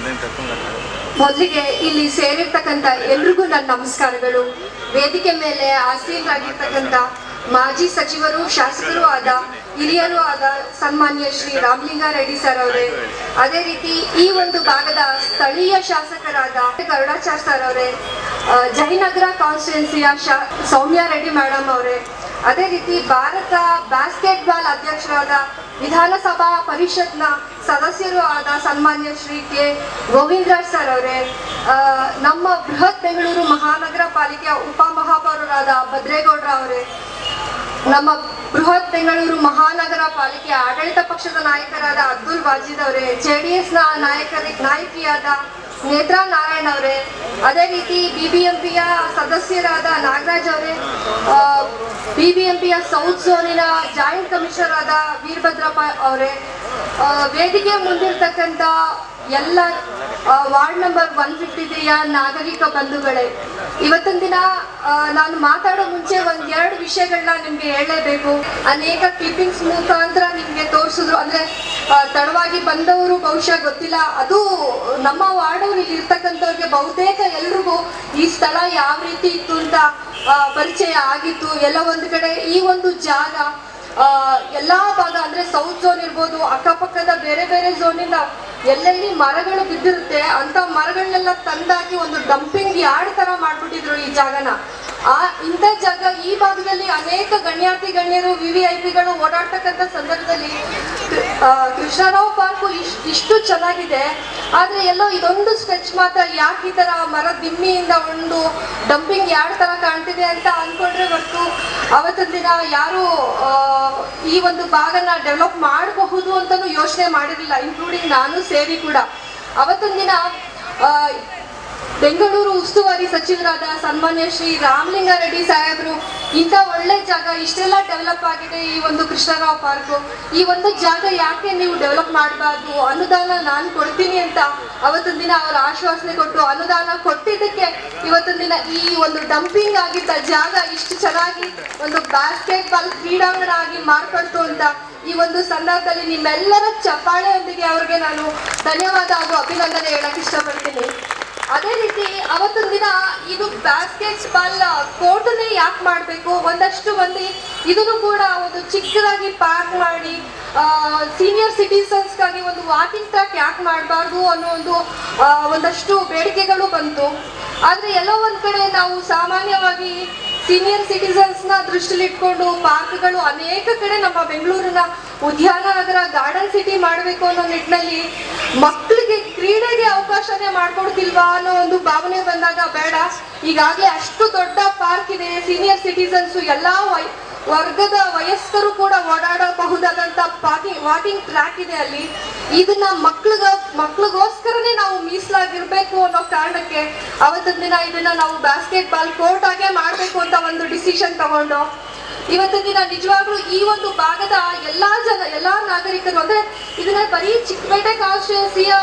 ಮೊದಲಿಗೆ ಇಲ್ಲಿ ಸೇರಿರ್ತಕ್ಕಂಥ ಎಲ್ರಿಗೂ ನನ್ನ ನಮಸ್ಕಾರಗಳು ವೇದಿಕೆ ಮೇಲೆ ಆಸೀನರಾಗಿರ್ತಕ್ಕಂಥ ಮಾಜಿ ಸಚಿವರು ಶಾಸಕರು ಆದ ಹಿರಿಯರು ಆದ ಸನ್ಮಾನ್ಯ ಶ್ರೀ ರಾಮಲಿಂಗಾರೆಡ್ಡಿ ಸರ್ ಅವರೇ ಅದೇ ರೀತಿ ಈ ಒಂದು ಭಾಗದ ಸ್ಥಳೀಯ ಶಾಸಕರಾದ ಗರುಡಾಚಾರ್ ಸರ್ ಅವರೇ ಆ, ಜಯನಗರ ಕಾನ್ಸ್ಟಿಟ್ಯೂನ್ಸಿಯ ಶಾ ಸೌಮ್ಯ ರೆಡ್ಡಿ ಮೇಡಮ್ ಅವರೇ ಅದೇ ರೀತಿ ಭಾರತ ಬಾಸ್ಕೆಟ್ ಬಾಲ್ ಅಧ್ಯಕ್ಷರಾದ ವಿಧಾನಸಭಾ ಪರಿಷತ್ನ ಸದಸ್ಯರು ಆದ ಸನ್ಮಾನ್ಯ ಶ್ರೀ ಕೆ ಗೋವಿಂದರಾಜ್ ಸರ್ ಅವರೇ ಆ, ನಮ್ಮ ಬೃಹತ್ ಬೆಂಗಳೂರು ಮಹಾನಗರ ಪಾಲಿಕೆಯ ಉಪಮಹಾಪೌರರಾದ ಭದ್ರೇಗೌಡ್ರ ಅವರೇ ನಮ್ಮ ಬೃಹತ್ ಬೆಂಗಳೂರು ಮಹಾನಗರ ಪಾಲಿಕೆಯ ಆಡಳಿತ ಪಕ್ಷದ ನಾಯಕರಾದ ಅಬ್ದುಲ್ ವಾಜಿದ್ ಅವರೇ ಜೆ ಡಿ ಎಸ್ನ ನಾಯಕರಿ ನಾಯಕಿಯಾದ ನೇತ್ರಾ ನಾರಾಯಣ್ ಅವರೇ ಅದೇ ರೀತಿ ಬಿಬಿಎಂಪಿಯ ಸದಸ್ಯರಾದ ನಾಗರಾಜ್ ಅವರೇ ಬಿಬಿಎಂಪಿಯ ಸೌತ್ ಝೋನಿನ ಜಾಯಿಂಟ್ ಕಮಿಷನರ್ ಆದ ವೀರಭದ್ರಪ್ಪ ಅವರೇ ಆ, ವೇದಿಕೆ ಮುಂದಿರ್ತಕ್ಕಂಥ ಎಲ್ಲ ಆ, ವಾರ್ಡ್ ನಂಬರ್ ಒನ್ ಫಿಫ್ಟಿ ತ್ರೀಯ ನಾಗರಿಕ ಬಂಧುಗಳೇ ಇವತ್ತಿನ ದಿನ ಆ, ನಾನು ಮಾತಾಡೋ ಮುಂಚೆ ಒಂದ್ ಎರಡು ವಿಷಯಗಳನ್ನ ನಿಮ್ಗೆ ಹೇಳಲೇಬೇಕು ಅನೇಕ ಕ್ಲಿಪ್ಪಿಂಗ್ಸ್ ಮುಖಾಂತರ ನಿಮ್ಗೆ ತೋರಿಸಿದ್ರು ಅಂದ್ರೆ ಆ, ತಡವಾಗಿ ಬಂದವರು ಬಹುಶಃ ಗೊತ್ತಿಲ್ಲ ಅದು ನಮ್ಮ ವಾರ್ಡವ್ರು ಇಲ್ಲಿ ಇರ್ತಕ್ಕಂಥವ್ರಿಗೆ ಬಹುತೇಕ ಎಲ್ರಿಗೂ ಈ ಸ್ಥಳ ಯಾವ ರೀತಿ ಇತ್ತು ಅಂತ ಆ, ಪರಿಚಯ ಆಗಿತ್ತು ಎಲ್ಲ ಒಂದು ಕಡೆ ಈ ಒಂದು ಜಾಗ ಆ, ಎಲ್ಲಾ ಭಾಗ ಅಂದ್ರೆ ಸೌತ್ ಝೋನ್ ಇರ್ಬೋದು ಅಕ್ಕಪಕ್ಕದ ಬೇರೆ ಬೇರೆ ಝೋನಿಂದ ಎಲ್ಲೆಲ್ಲಿ ಮರಗಳು ಬಿದ್ದಿರುತ್ತೆ ಅಂತ ಮರಗಳನ್ನೆಲ್ಲ ತಂದಾಕಿ ಒಂದು ಡಂಪಿಂಗ್ ಯಾರ್ಡ್ ತರ ಮಾಡ್ಬಿಟ್ಟಿದ್ರು ಈ ಜಾಗನ ಆ ಇಂಥ ಜಾಗ ಈ ಭಾಗದಲ್ಲಿ ಅನೇಕ ಗಣ್ಯಾತಿ ಗಣ್ಯರು ವಿ ವಿ ಐ ಪಿಗಳು ಓಡಾಡ್ತಕ್ಕಂಥ ಸಂದರ್ಭದಲ್ಲಿ ಕೃ- ಆ, ಕೃಷ್ಣರಾವ್ ಪಾರ್ಕು ಇಶ್ ಇಷ್ಟು ಚೆನ್ನಾಗಿದೆ ಆದ್ರೆ ಎಲ್ಲೋ ಇದೊಂದು ಸ್ಟ್ರೆಚ್ ಮಾತ್ರ ಯಾಕೆ ಈ ತರ ಮರ ದಿಮ್ಮಿಯಿಂದ ಒಂದು ಡಂಪಿಂಗ್ ಯಾರ್ಡ್ ತರ ಕಾಣ್ತಿದೆ ಅಂತ ಅನ್ಕೊಂಡ್ರೆ ಹೊರತು ಅವತ್ತಿನ ದಿನ ಯಾರು ಆ, ಈ ಒಂದು ಭಾಗನ ಡೆವಲಪ್ ಮಾಡಬಹುದು ಅಂತಾನು ಯೋಚನೆ ಮಾಡಿರಲಿಲ್ಲ ಇನ್ಕ್ಲೂಡಿಂಗ್ ನಾನು ಸೇರಿ ಕೂಡ ಅವತ್ತಿನ ದಿನ ಆ, ಬೆಂಗಳೂರು ಉಸ್ತುವಾರಿ ಸಚಿವರಾದ ಸನ್ಮಾನ್ಯ ಶ್ರೀ ರಾಮಲಿಂಗಾರೆಡ್ಡಿ ಸಾಹೇಬರು ಇಂಥ ಒಳ್ಳೆ ಜಾಗ ಇಷ್ಟೆಲ್ಲ ಡೆವಲಪ್ ಆಗಿದೆ ಈ ಒಂದು ಕೃಷ್ಣರಾವ್ ಪಾರ್ಕು ಈ ಒಂದು ಜಾಗ ಯಾಕೆ ನೀವು ಡೆವಲಪ್ ಮಾಡಬಾರ್ದು ಅನುದಾನ ನಾನು ಕೊಡ್ತೀನಿ ಅಂತ ಅವತ್ತಿನ ದಿನ ಅವರ ಆಶ್ವಾಸನೆ ಕೊಟ್ಟು ಅನುದಾನ ಕೊಟ್ಟಿದ್ದಕ್ಕೆ ಇವತ್ತಿನ ದಿನ ಈ ಒಂದು ಡಂಪಿಂಗ್ ಆಗಿದ್ದ ಜಾಗ ಇಷ್ಟು ಚೆನ್ನಾಗಿ ಒಂದು ಬಾಸ್ಕೆಟ್ ಬಾಲ್ ಕ್ರೀಡಾಂಗಣ ಆಗಿ ಮಾರ್ಪಡ್ತು ಅಂತ ಈ ಒಂದು ಸಂದರ್ಭದಲ್ಲಿ ನಿಮ್ಮೆಲ್ಲರ ಚಪ್ಪಾಳೆಯೊಂದಿಗೆ ಅವ್ರಿಗೆ ನಾನು ಧನ್ಯವಾದ ಹಾಗೂ ಅಭಿನಂದನೆ ಹೇಳಕ್ ಇಷ್ಟಪಡ್ತೀನಿ ಅದೇ ರೀತಿ ಅವತ್ತೊಂದು ದಿನ ಇದು ಬಾಸ್ಕೆಟ್ ಬಾಲ್ ಕೋರ್ಟ್ನೇ ಯಾಕೆ ಮಾಡಬೇಕು ಒಂದಷ್ಟು ಮಂದಿ ಇದನ್ನು ಕೂಡ ಒಂದು ಚಿಕ್ಕದಾಗಿ ಪಾರ್ಕ್ ಮಾಡಿ ಸೀನಿಯರ್ ಸಿಟಿಸನ್ಸ್ಗಾಗಿ ಒಂದು ವಾಕಿಂಗ್ ಟ್ರ್ಯಾಕ್ ಯಾಕೆ ಮಾಡಬಾರ್ದು ಅನ್ನೋ ಒಂದು ಆ, ಒಂದಷ್ಟು ಬೇಡಿಕೆಗಳು ಬಂತು ಆದರೆ ಎಲ್ಲೋ ಒಂದು ಕಡೆ ನಾವು ಸಾಮಾನ್ಯವಾಗಿ ಸೀನಿಯರ್ ಸಿಟಿಸನ್ಸ್ನ ದೃಷ್ಟಿಲಿಟ್ಕೊಂಡು ಪಾರ್ಕ್ಗಳು ಅನೇಕ ಕಡೆ ನಮ್ಮ ಬೆಂಗಳೂರಿನ ಉದ್ಯಾನ ನಗರ ಗಾರ್ಡನ್ ಸಿಟಿ ಮಾಡಬೇಕು ಅನ್ನೋ ನಿಟ್ಟಿನಲ್ಲಿ ಮಕ್ಕಳಿಗೆ ಕ್ರೀಡೆಗೆ ಅವಕಾಶನೇ ಮಾಡ್ಕೊಡ್ತಿಲ್ವಾ ಅನ್ನೋ ಒಂದು ಭಾವನೆ ಬಂದಾಗ ಬೇಡ ಈಗಾಗಲೇ ಅಷ್ಟು ದೊಡ್ಡ ಪಾರ್ಕ್ ಇದೆ ಸೀನಿಯರ್ ಸಿಟಿಸನ್ಸ್ ಎಲ್ಲಾ ವೈ ವರ್ಗದ ವಯಸ್ಕರು ಕೂಡ ಓಡಾಡಬಹುದಾದಂತ ಪಾರ್ಕಿಂಗ್ ವಾಕಿಂಗ್ ಟ್ರ್ಯಾಕ್ ಇದೆ ಅಲ್ಲಿ ಇದನ್ನ ಮಕ್ಳಿಗ ಮಕ್ಳಿಗೋಸ್ಕರನೇ ನಾವು ಮೀಸಲಾಗಿರ್ಬೇಕು ಅನ್ನೋ ಕಾರಣಕ್ಕೆ ಅವತ್ತಿನ ದಿನ ಇದನ್ನ ನಾವು ಬಾಸ್ಕೆಟ್ ಬಾಲ್ ಕೋರ್ಟ್ ಆಗೇ ಮಾಡ್ಬೇಕು ಅಂತ ಒಂದು ಡಿಸಿಷನ್ ತಗೊಂಡು ಇವತ್ತಿನ ದಿನ ನಿಜವಾಗ್ಲೂ ಈ ಒಂದು ಭಾಗದ ಎಲ್ಲಾ ಜನ ಎಲ್ಲಾ ನಾಗರಿಕರು ಅಂದ್ರೆ ಇದನ್ನ ಬರೀ ಚಿಕ್ಕಪೇಟೆ ಕಾನ್ಸ್ಟಿಟ್ಯೂನ್ಸಿಯ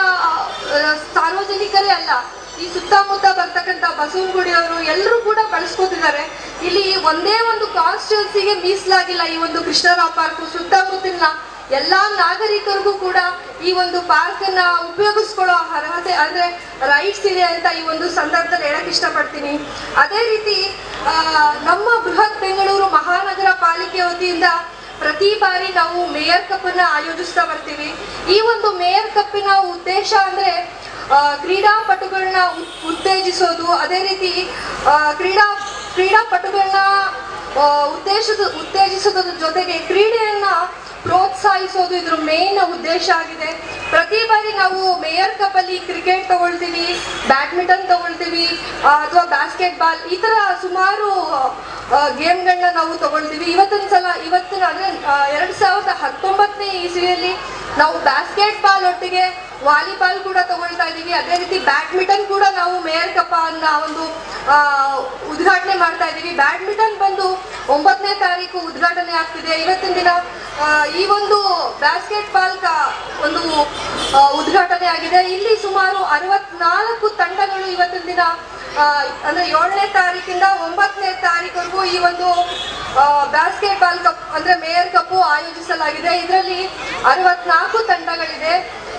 ಸಾರ್ವಜನಿಕರೇ ಅಲ್ಲ ಈ ಸುತ್ತಮುತ್ತ ಬರ್ತಕ್ಕಂಥ ಬಸವನಗುಡಿಯವರು ಎಲ್ಲರೂ ಕೂಡ ಬಳಸ್ಕೋತಿದ್ದಾರೆ ಇಲ್ಲಿ ಒಂದೇ ಒಂದು ಕಾನ್ಸ್ಟಿಟ್ಯೂನ್ಸಿಗೆ ಮೀಸಲಾಗಿಲ್ಲ ಈ ಒಂದು ಕೃಷ್ಣರಾವ್ ಪಾರ್ಕ್ ಸುತ್ತಮುತ್ತಲಿನ ಎಲ್ಲಾ ನಾಗರಿಕರಿಗೂ ಕೂಡ ಈ ಒಂದು ಪಾರ್ಕ್ ಅನ್ನ ಉಪಯೋಗಿಸ್ಕೊಳ್ಳೋ ಅರ್ಹತೆ ಅಂದ್ರೆ ರೈಟ್ಸ್ ಇದೆ ಅಂತ ಈ ಒಂದು ಸಂದರ್ಭದಲ್ಲಿ ಹೇಳಕ್ ಇಷ್ಟಪಡ್ತೀನಿ ಅದೇ ರೀತಿ ಆ, ನಮ್ಮ ಬೃಹತ್ ಬೆಂಗಳೂರು ಮಹಾನಗರ ಪಾಲಿಕೆ ವತಿಯಿಂದ ಪ್ರತಿ ಬಾರಿ ನಾವು ಮೇಯರ್ ಕಪ್ ಅನ್ನ ಆಯೋಜಿಸ್ತಾ ಬರ್ತೀವಿ ಈ ಒಂದು ಮೇಯರ್ ಕಪ್ಪಿನ ಉದ್ದೇಶ ಅಂದ್ರೆ ಆ, ಕ್ರೀಡಾಪಟುಗಳನ್ನ ಉತ್- ಉತ್ತೇಜಿಸೋದು ಅದೇ ರೀತಿ ಆ, ಕ್ರೀಡಾ ಕ್ರೀಡಾಪಟುಗಳನ್ನ ಆ, ಉದ್ದೇಶದ ಉತ್ತೇಜಿಸೋದ್ರ ಜೊತೆಗೆ ಕ್ರೀಡೆಯನ್ನ ಪ್ರೋತ್ಸಾಹಿಸೋದು ಇದ್ರ ಮೇನ್ ಉದ್ದೇಶ ಆಗಿದೆ ಪ್ರತಿ ಬಾರಿ ನಾವು ಮೇಯರ್ ಕಪ್ ಅಲ್ಲಿ ಕ್ರಿಕೆಟ್ ತಗೊಳ್ತೀವಿ ಬ್ಯಾಡ್ಮಿಂಟನ್ ತಗೊಳ್ತೀವಿ ಅಥವಾ ಬಾಸ್ಕೆಟ್ ಬಾಲ್ ಈ ತರ ಸುಮಾರು ಗೇಮ್ಗಳನ್ನ ನಾವು ತಗೊಳ್ತೀವಿ ಇವತ್ತಿನ ಸಲ ಇವತ್ತಿನ ಅಂದ್ರೆ ಆ, ಎರಡ್ ಸಾವಿರದ ಹತ್ತೊಂಬತ್ತನೇ ಇಸ್ವಿಯಲ್ಲಿ ನಾವು ಬಾಸ್ಕೆಟ್ ಬಾಲ್ ಒಟ್ಟಿಗೆ ವಾಲಿಬಾಲ್ ಕೂಡ ತಗೊಳ್ತಾ ಇದೀವಿ ಅದೇ ರೀತಿ ಬ್ಯಾಡ್ಮಿಂಟನ್ ಕೂಡ ನಾವು ಮೇಯರ್ ಕಪ್ ಅನ್ನ ಒಂದು ಆ, ಉದ್ಘಾಟನೆ ಮಾಡ್ತಾ ಇದೀವಿ ಬ್ಯಾಡ್ಮಿಂಟನ್ ಬಂದು ಒಂಬತ್ತನೇ ತಾರೀಕು ಉದ್ಘಾಟನೆ ಆಗ್ತಿದೆ ಇವತ್ತಿನ ದಿನ ಆ, ಈ ಒಂದು ಬಾಸ್ಕೆಟ್ ಬಾಲ್ ಒಂದು ಆ, ಉದ್ಘಾಟನೆ ಆಗಿದೆ ಇಲ್ಲಿ ಸುಮಾರು ಅರವತ್ನಾಲ್ಕು ತಂಡಗಳು ಇವತ್ತಿನ ದಿನ ಆ, ಅಂದ್ರೆ ಏಳನೇ ತಾರೀಕಿಂದ ಒಂಬತ್ತನೇ ತಾರೀಕವರೆಗೂ ಈ ಒಂದು ಬಾಸ್ಕೆಟ್ ಬಾಲ್ ಕಪ್ ಅಂದ್ರೆ ಮೇಯರ್ ಕಪ್ ಆಯೋಜಿಸಲಾಗಿದೆ ಇದರಲ್ಲಿ ಅರವತ್ನಾಲ್ಕು ತಂಡಗಳಿದೆ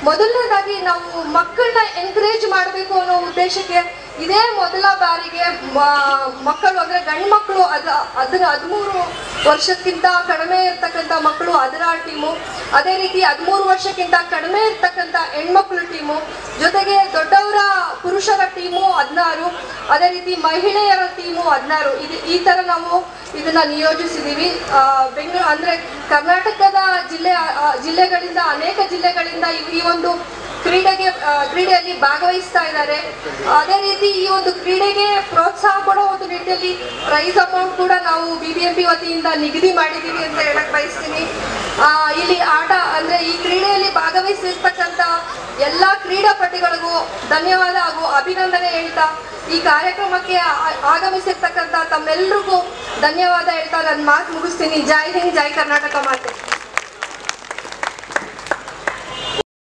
ಮೊದಲನೇದಾಗಿ ನಾವು ಮಕ್ಕಳನ್ನ ಎನ್ಕರೇಜ್ ಮಾಡಬೇಕು ಅನ್ನೋ ಉದ್ದೇಶಕ್ಕೆ ಇದೇ ಮೊದಲ ಬಾರಿಗೆ ಮ- ಮಕ್ಕಳು ಅಂದ್ರೆ ಗಂಡು ಮಕ್ಕಳು ಅದ ಅದರ ಹದಿಮೂರು ವರ್ಷಕ್ಕಿಂತ ಕಡಿಮೆ ಇರ್ತಕ್ಕಂಥ ಮಕ್ಕಳು ಅದರ ಟೀಮು ಅದೇ ರೀತಿ ಹದಿಮೂರು ವರ್ಷಕ್ಕಿಂತ ಕಡಿಮೆ ಇರ್ತಕ್ಕಂಥ ಹೆಣ್ಮಕ್ಳು ಟೀಮು ಜೊತೆಗೆ ದೊಡ್ಡವರ ಪುರುಷರ ಟೀಮು ಹದಿನಾರು ಅದೇ ರೀತಿ ಮಹಿಳೆಯರ ಟೀಮು ಹದಿನಾರು ಇದು ಈ ತರ ನಾವು ಇದನ್ನ ನಿಯೋಜಿಸಿದೀವಿ ಬೆಂಗಳೂರು ಅಂದ್ರೆ ಕರ್ನಾಟಕದ ಜಿಲ್ಲೆ ಆ, ಜಿಲ್ಲೆಗಳಿಂದ ಅನೇಕ ಜಿಲ್ಲೆಗಳಿಂದ ಈ- ಈ ಒಂದು ಕ್ರೀಡೆಗೆ ಆ, ಕ್ರೀಡೆಯಲ್ಲಿ ಭಾಗವಹಿಸ್ತಾ ಇದ್ದಾರೆ ಅದೇ ರೀತಿ ಈ ಒಂದು ಕ್ರೀಡೆಗೆ ಪ್ರೋತ್ಸಾಹ ಕೊಡೋ ಒಂದು ನಿಟ್ಟಿನಲ್ಲಿ ಪ್ರೈಸ್ ಅಮೌಂಟ್ ಕೂಡ ನಾವು ಬಿ ಬಿ ಎಂ ಪಿ ವತಿಯಿಂದ ನಿಗದಿ ಮಾಡಿದ್ದೀವಿ ಅಂತ ಹೇಳಕ್ ಬಯಸ್ತೀನಿ ಆ, ಇಲ್ಲಿ ಆಟ ಅಂದ್ರೆ ಈ ಕ್ರೀಡೆಯಲ್ಲಿ ಭಾಗವಹಿಸಿರ್ತಕ್ಕಂಥ ಎಲ್ಲ ಕ್ರೀಡಾಪಟುಗಳಿಗೂ ಧನ್ಯವಾದ ಹಾಗೂ ಅಭಿನಂದನೆ ಹೇಳ್ತಾ ಈ ಕಾರ್ಯಕ್ರಮಕ್ಕೆ ಆ- ಆಗಮಿಸಿರ್ತಕ್ಕಂಥ ತಮ್ಮೆಲ್ರಿಗೂ ಧನ್ಯವಾದ ಹೇಳ್ತಾ ನನ್ನ ಮಾತು ಮುಗಿಸ್ತೀನಿ ಜೈ ಹಿಂದ್ ಜೈ ಕರ್ನಾಟಕ ಮಾತೆ